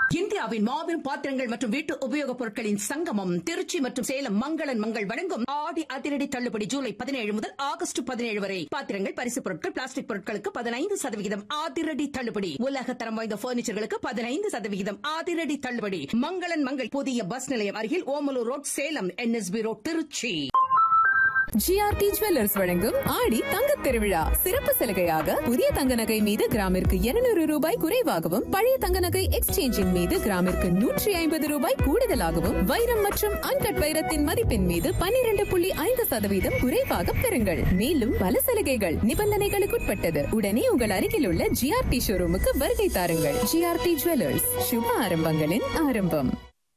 இந்தியாவின் மாபெரும் பாத்திரங்கள் மற்றும் வீட்டு உபயோகப் பொருட்களின் சங்கமம் திருச்சி மற்றும் சேலம் மங்களன் மங்கள் வழங்கும் ஆடி அதிரடி தள்ளுபடி ஜூலை பதினேழு முதல் ஆகஸ்ட் பதினேழு வரை பாத்திரங்கள் பரிசு பொருட்கள் பிளாஸ்டிக் பொருட்களுக்கு பதினைந்து சதவிகிதம் அதிரடி தள்ளுபடி உலக தரம் வாய்ந்த பர்னிச்சர்களுக்கு பதினைந்து சதவிகிதம் அதிரடி தள்ளுபடி மங்களன் மங்கள் புதிய பஸ் நிலையம் அருகில் Omalur road Salem NSB road Trichy GRT jewellers வழங்கும் ஆடி தங்க திருவிழா சிறப்பு சலுகையாக புதிய தங்க நகை மீது கிராமிற்கு 200 ரூபாய் குறைவாகவும் பழைய தங்க நகை எக்ஸ்சேஞ்சின் மீது கிராமிற்கு நூற்றி ஐம்பது ரூபாய் கூடுதலாகவும் வைரம் மற்றும் அன்கட் வைரத்தின் மதிப்பின் மீது 12.5% புள்ளி ஐந்து சதவீதம் குறைவாக பெறுங்கள் மேலும் பல சலுகைகள் நிபந்தனைகளுக்குட்பட்டது உடனே உங்கள் அருகில் உள்ள ஜிஆர்டி ஷோரூமுக்கு வருகை தாருங்கள் ஜிஆர்டி ஜுவல்லர்ஸ் சுப ஆரம்பங்களின் ஆரம்பம்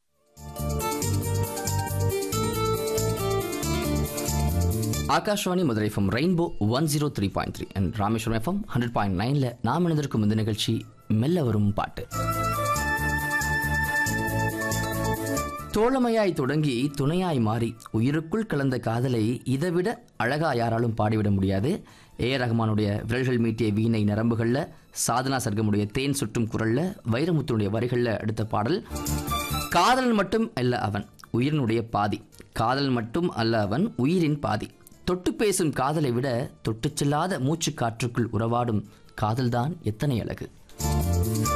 Akashvani Madurai FM rainbow one zero three point three and Rameswaram FM hundred point நைனில் நாம் இணைந்திருக்கும் இந்த நிகழ்ச்சி மெல்ல வரும் பாட்டு தோழமையாய் தொடங்கி துணையாய் மாறி உயிருக்குள் கலந்த காதலை இதைவிட அழகா யாராலும் பாடிவிட முடியாது ஏ ஆர் ரஹ்மானுடைய விரல்கள் மீட்டிய வீணை நரம்புகளில் சாதனா சர்க்கமுடைய தேன் சுற்றும் குரலில் வைரமுத்துடைய வரிகளில் அடுத்த பாடல் காதலன் மட்டும் அல்ல அவன் உயிரினுடைய பாதி காதல் மட்டும் அல்ல அவன் உயிரின் பாதி தொட்டு பேசும் காதலை விட தொட்டுச் செல்லாத மூச்சு காற்றுக்குள் உறவாடும் காதல்தான் எத்தனை அழகு